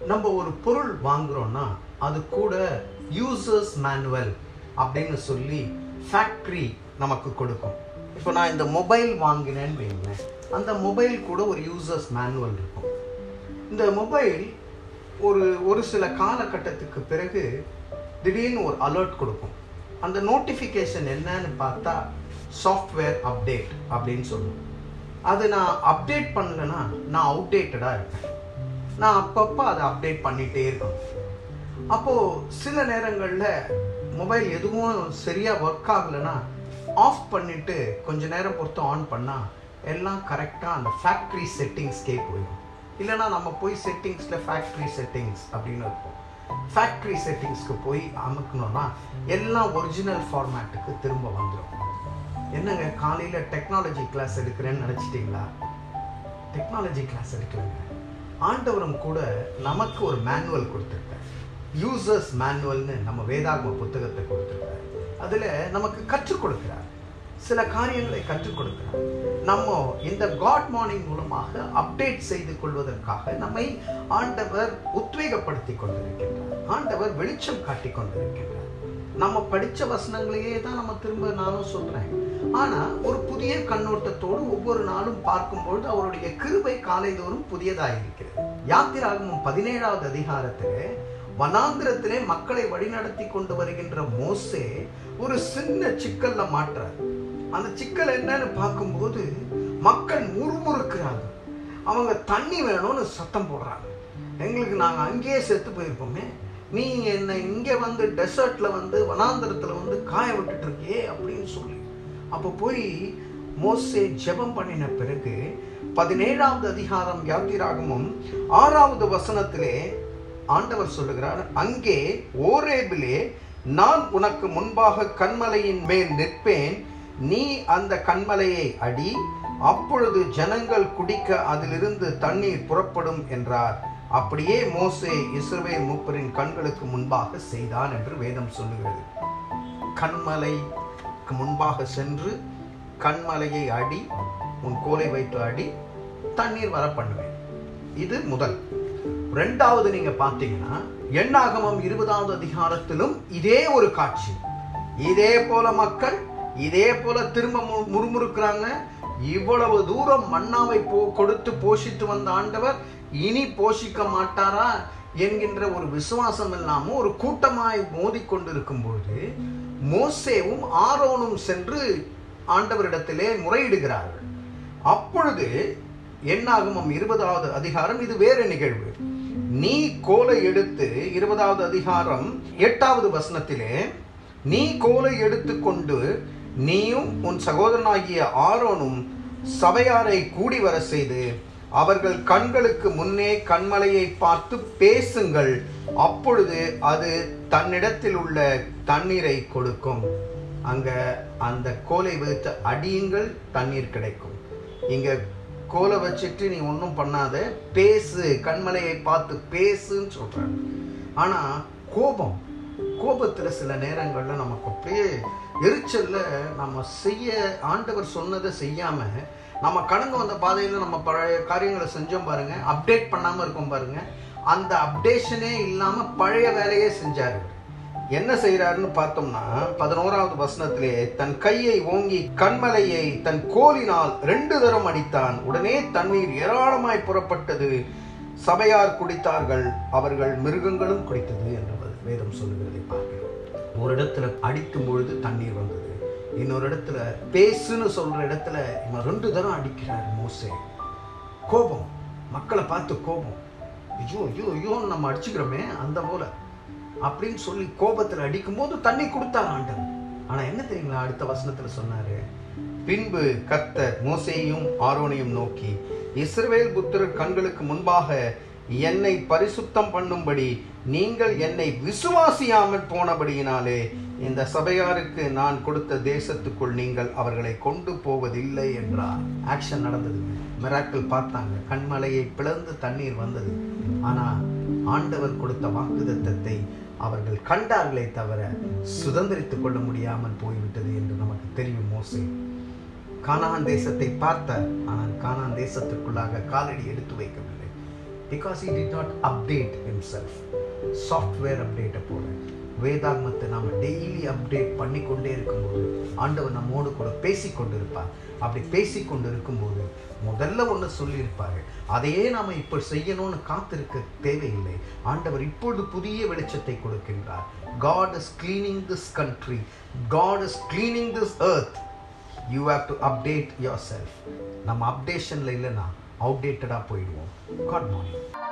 நம்ம ஒரு பொருள் வாங்குறோம்னா அது கூட யூசர்ஸ் மேனுவல் அப்படின்னு சொல்லி ஃபேக்ட்ரி நமக்கு கொடுக்கும் இப்போ நான் இந்த மொபைல் வாங்கினேன்னு வைங்களேன் அந்த மொபைல் கூட ஒரு யூசர்ஸ் மேனுவல் இருக்கும் இந்த மொபைல் ஒரு ஒரு சில காலகட்டத்துக்கு பிறகு திடீர்னு ஒரு அலர்ட் கொடுக்கும் அந்த நோட்டிஃபிகேஷன் என்னன்னு பார்த்தா சாஃப்ட்வேர் அப்டேட் அப்படின்னு சொல்லுவோம் அது நான் அப்டேட் பண்ணலைன்னா நான் அவுடேட்டடாக இருப்பேன் நான் அப்பப்போ அதை அப்டேட் பண்ணிகிட்டே இருக்கணும் அப்போது சில நேரங்களில் மொபைல் எதுவும் சரியாக ஒர்க் ஆகலைன்னா ஆஃப் பண்ணிவிட்டு கொஞ்ச நேரம் பொறுத்து ஆன் பண்ணால் எல்லாம் கரெக்டாக அந்த ஃபேக்ட்ரி செட்டிங்ஸ்க்கே போயிடும் இல்லைனா நம்ம போய் செட்டிங்ஸில் ஃபேக்ட்ரி செட்டிங்ஸ் அப்படின்னு இருக்கும் ஃபேக்ட்ரி செட்டிங்ஸ்க்கு போய் அமுக்கணும்னா எல்லாம் ஒரிஜினல் ஃபார்மேட்டுக்கு திரும்ப வந்துடும் என்னங்க காலையில் டெக்னாலஜி கிளாஸ் எடுக்கிறேன்னு நினச்சிட்டிங்களா டெக்னாலஜி கிளாஸ் எடுக்கலைங்க ஆண்டவரும் கூட நமக்கு ஒரு மேனுவல் கொடுத்துருக்கார் யூசர்ஸ் மேனுவல்னு நம்ம வேதாகம புத்தகத்தை கொடுத்துருக்கார் அதில் நமக்கு கற்றுக் கொடுக்கிறார் சில காரியங்களை கற்றுக் கொடுக்கிறார் நம்ம இந்த காட் மார்னிங் மூலமாக அப்டேட் செய்து கொள்வதற்காக நம்மை ஆண்டவர் உத்வேகப்படுத்தி கொண்டிருக்கின்றார் ஆண்டவர் வெளிச்சம் காட்டி கொண்டிருக்கின்றார் நம்ம படித்த வசனங்களையே தான் நம்ம திரும்ப நானும் சொல்கிறேன் ஆனால் ஒரு புதிய கண்ணோட்டத்தோடு ஒவ்வொரு நாளும் பார்க்கும்பொழுது அவருடைய கிருபை காலைதோறும் புதியதாக இருக்கிறது யாத்திராகமும் பதினேழாவது அதிகாரத்திலே வனாந்திரத்திலே மக்களை வழிநடத்தி கொண்டு வருகின்ற மோசே ஒரு சின்ன சிக்கல்ல மாற்றார் அந்த சிக்கல் என்னன்னு பார்க்கும்போது மக்கள் முறுமுறுக்கிறாங்க அவங்க தண்ணி வேணும்னு சத்தம் போடுறாங்க எங்களுக்கு நாங்கள் அங்கேயே செத்து போயிருப்போமே நீ என்னை இங்கே வந்து டெசர்ட்டில் வந்து வனாந்திரத்தில் வந்து காய விட்டுட்டு இருக்கியே அப்படின்னு சொல்லி அப்போ போய் மோசே ஜெபம் பண்ணின பிறகு பதினேழாவது அதிகாரம் யாத்திராகமும் ஆறாவது வசனத்திலே ஆண்டவர் சொல்லுகிறார் அங்கே ஓரேபிலே நான் உனக்கு முன்பாக கண்மலையின் மேல் நிற்பேன் நீ அந்த கண்மலையை அடி அப்பொழுது ஜனங்கள் குடிக்க அதிலிருந்து தண்ணீர் புறப்படும் என்றார் அப்படியே மோசே இஸ்ரவேல் மூப்பரின் கண்களுக்கு முன்பாக செய்தான் என்று வேதம் சொல்லுகிறது கண்மலைக்கு முன்பாக சென்று கண்மலையை அடி உன் கோலை வைத்து அடி தண்ணீர் வர பண்ணுவேன் இது முதல் ரெண்டாவது நீங்க பார்த்தீங்கன்னா எண்ணாகமம் இருபதாவது அதிகாரத்திலும் இதே ஒரு காட்சி இதே போல மக்கள் இதே போல திரும்ப மு- முறுமுறுக்கிறாங்க இவ்வளவு தூரம் மன்னாவை போ கொடுத்து போஷித்து வந்த ஆண்டவர் இனி போஷிக்க மாட்டாரா என்கின்ற ஒரு விசுவாசம் இல்லாம ஒரு கூட்டமாய் மோதிக்கொண்டிருக்கும் பொழுது மோசேவும் ஆரோனும் சென்று ஆண்டவரிடத்திலே முறையிடுகிறார்கள் அப்பொழுது எண்ணாகமம் இருபதாவது அதிகாரம் இது வேறு நிகழ்வு நீ கோலை எடுத்து இருபதாவது அதிகாரம் எட்டாவது வசனத்திலே நீ கோலை எடுத்துக்கொண்டு நீயும் உன் சகோதரனாகிய ஆரோனும் சபையாரை கூடி வர செய்து அவர்கள் கண்களுக்கு முன்னே கண்மலையை பார்த்து பேசுங்கள் அப்பொழுது அது தன்னிடத்தில் உள்ள தண்ணீரை கொடுக்கும் அங்க அந்த கோலை வைத்து அடியுங்கள் தண்ணீர் கிடைக்கும் இங்க கோலை வச்சுட்டு நீ ஒன்றும் பண்ணாத பேசு கண்மலையை பார்த்து பேசுன்னு சொல்றாரு ஆனா கோபம் கோபத்துல சில நேரங்கள்ல நமக்கு அப்படியே எரிச்சல்ல நம்ம செய்ய ஆண்டவர் சொன்னதை செய்யாம நம்ம கடந்து வந்த பாதையில நம்ம பழைய காரியங்களை செஞ்சோம் பாருங்க அப்டேட் பண்ணாம இருக்கோம் பாருங்க அந்த அப்டேஷனே இல்லாம பழைய வேலையே செஞ்சாரு என்ன செய்யறாருன்னு பார்த்தோம்னா பதினோராவது வசனத்திலே தன் கையை ஓங்கி கண்மலையை தன் கோலினால் ரெண்டு தரம் அடித்தான் உடனே தண்ணீர் ஏராளமாய் புறப்பட்டது சபையார் குடித்தார்கள் அவர்கள் மிருகங்களும் குடித்தது என்று வேதம் சொல்லுகிறதை பார்க்கிறோம் ஒரு இடத்துல அடிக்கும் பொழுது தண்ணீர் வந்தது இன்னொரு இடத்துல பேசுன்னு சொல்ற இடத்துல இவன் ரெண்டு தரம் அடிக்கிறார் மோசே கோபம் மக்களை பார்த்து கோபம் ஐயோ ஐயோ ஐயோன்னு நம்ம அடிச்சுக்கிறோமே அந்த போல அப்படின்னு சொல்லி கோபத்தில் அடிக்கும்போது தண்ணி கொடுத்தார் ஆண்டவர் ஆனா என்ன தெரியுங்களா அடுத்த வசனத்துல சொன்னாரு பின்பு கர்த்தர் மோசேயும் ஆரோனையும் நோக்கி இஸ்ரவேல் புத்திரர் கண்களுக்கு முன்பாக என்னை பரிசுத்தம் பண்ணும்படி நீங்கள் என்னை விசுவாசியாமல் போனபடியினாலே இந்த சபையாருக்கு நான் கொடுத்த தேசத்துக்குள் நீங்கள் அவர்களை கொண்டு போவதில்லை என்றார் ஆக்ஷன் நடந்தது மிராக்கள் பார்த்தாங்க கண்மலையை பிளந்து தண்ணீர் வந்தது ஆனா ஆண்டவர் கொடுத்த வாக்குதத்தத்தை அவர்கள் கண்டார்களே தவிர சுதந்திரித்துக் கொள்ள முடியாமல் போய்விட்டது என்று நமக்கு தெரியும் மோசே கானான் தேசத்தை பார்த்தார் ஆனால் கானான் தேசத்திற்குள்ளாக காலடி எடுத்து வைக்கவில்லை because he did not update himself software அப்டேட்டை போல வேதாகமத்தை நாம் டெய்லி அப்டேட் பண்ணி கொண்டே இருக்கும்போது ஆண்டவர் நம்மோடு கூட பேசி கொண்டு இருப்பார் அப்படி பேசி கொண்டு இருக்கும்போது முதல்ல ஒன்று சொல்லியிருப்பாரு அதையே நாம் இப்போ செய்யணும்னு காத்திருக்க தேவையில்லை ஆண்டவர் இப்பொழுது புதிய வெளிச்சத்தை கொடுக்கின்றார் God is cleaning this country God is cleaning this earth you have to update yourself நம்ம அப்டேஷனில் இல்லைன்னா அவுடேட்டடாக போயிடுவோம் காட் மார்னிங்